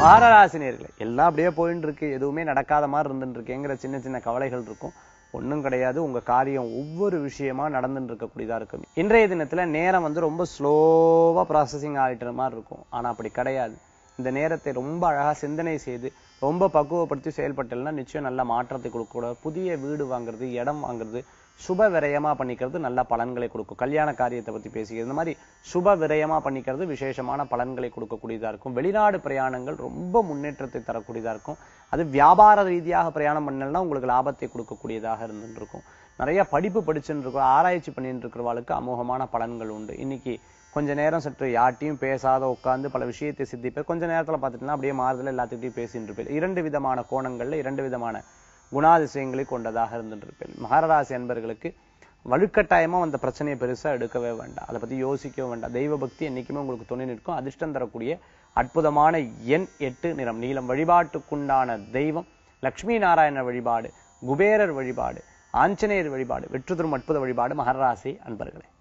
மாரராசினியர்களே எல்லாம் அப்படியே போயின்னு இருக்கு எதுவுமே நடக்காத மாதிரி இருந்துட்டு இருக்கேங்கிற சின்ன சின்ன கவலைகள் இருக்கும் ஒண்ணும் கிடையாது உங்க காரியம் ஒவ்வொரு விஷயமா நடந்துட்டு இருக்கக்கூடியதா இருக்கும் இன்றைய தினத்துல நேரம் வந்து ரொம்ப ஸ்லோவா ப்ராசஸிங் ஆகிட்டு மாதிரி இருக்கும் ஆனா அப்படி கிடையாது இந்த நேரத்தை ரொம்ப அழகா சிந்தனை செய்து ரொம்ப பக்குவப்படுத்தி செயல்பட்டேன்னா நிச்சயம் நல்ல மாற்றத்தை கொடுக்கூட புதிய வீடு வாங்குறது இடம் வாங்குறது சுப விரயமா பண்ணிக்கிறது நல்ல பலன்களை கொடுக்கும் கல்யாண காரியத்தை பத்தி பேசிக்கிறது இந்த மாதிரி சுப விரயமா பண்ணிக்கிறது விசேஷமான பலன்களை கொடுக்கக்கூடியதா இருக்கும் வெளிநாடு பிரயாணங்கள் ரொம்ப முன்னேற்றத்தை தரக்கூடியதா இருக்கும் அது வியாபார ரீதியாக பிரயாணம் பண்ணலன்னா உங்களுக்கு லாபத்தை கொடுக்கக்கூடியதாக இருந்துட்டு இருக்கும் நிறைய படிப்பு படிச்சுட்டு இருக்கோம் ஆராய்ச்சி பண்ணிட்டு இருக்கிறவாளுக்கு அமோகமான பலன்கள் உண்டு இன்னைக்கு கொஞ்ச நேரம் சற்று யார்ட்டையும் பேசாத உட்கார்ந்து பல விஷயத்தை சித்திப்பேர் கொஞ்ச நேரத்துல பார்த்துட்டீங்கன்னா அப்படியே மாறுதல எல்லாத்துக்கிட்டையும் பேசிட்டு இருப்பேன் இரண்டு விதமான கோணங்கள்ல இரண்டு விதமான குணாதிசயங்களை கொண்டதாக இருந்துட்டு இருப்பேன் மகராசி அன்பர்களுக்கு வலுக்கட்டாயமா அந்த பிரச்சனையை பெருசா எடுக்கவே வேண்டாம் அதை பத்தி யோசிக்கவே வேண்டாம் தெய்வ பக்தி என்னைக்குமே உங்களுக்கு துணை நிற்கும் அதிர்ஷ்டம் தரக்கூடிய அற்புதமான எண் எட்டு நிறம் நீளம் வழிபாட்டுக்குண்டான தெய்வம் லக்ஷ்மி நாராயண வழிபாடு குபேரர் வழிபாடு ஆஞ்சநேயர் வழிபாடு வெற்றி தரும் அற்புத வழிபாடு மகராசி அன்பர்களே